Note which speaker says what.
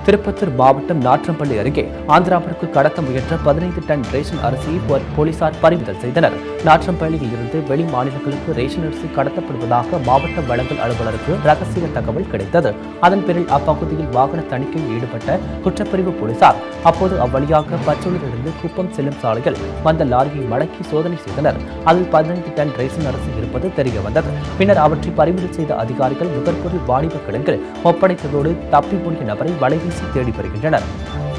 Speaker 1: திருப்பத்தூர் மாவட்டம் நாற்றம்பள்ளி அருகே ஆந்திராவிற்கு கடத்த முயன்ற பதினைந்து டன் ரேஷன் அரிசியை போ- போலீசார் பறிமுதல் செய்தனர் நாற்றம்பள்ளியில் இருந்து வெளி மாநிலங்களுக்கு ரேஷன் அரிசி கடத்தப்படுவதாக மாவட்ட வழங்கல் அலுவலருக்கு ரகசிய தகவல் கிடைத்தது அதன் பேரில் அப்பகுதியில் வாகன தணிக்கையில் ஈடுபட்ட குற்றப்பிரிவு போலீசார் அப்போது அவ்வழியாக பச்சூரிலிருந்து குப்பம் செல்லும் சாலையில் வந்த லாரியை மடக்கி சோதனை செய்தனர் அதில் பதினைந்து டன் ரேஷன் அரிசி இருப்பது தெரிய வந்தது பின்னர் அவற்றை பறிமுதல் செய்த அதிகாரிகள் நுகர்பொருள் வாணிப கிடங்கில் ஒப்படைத்ததோடு தப்பி ஓடிய நபரை வலைவீசி தேடி வருகின்றனர்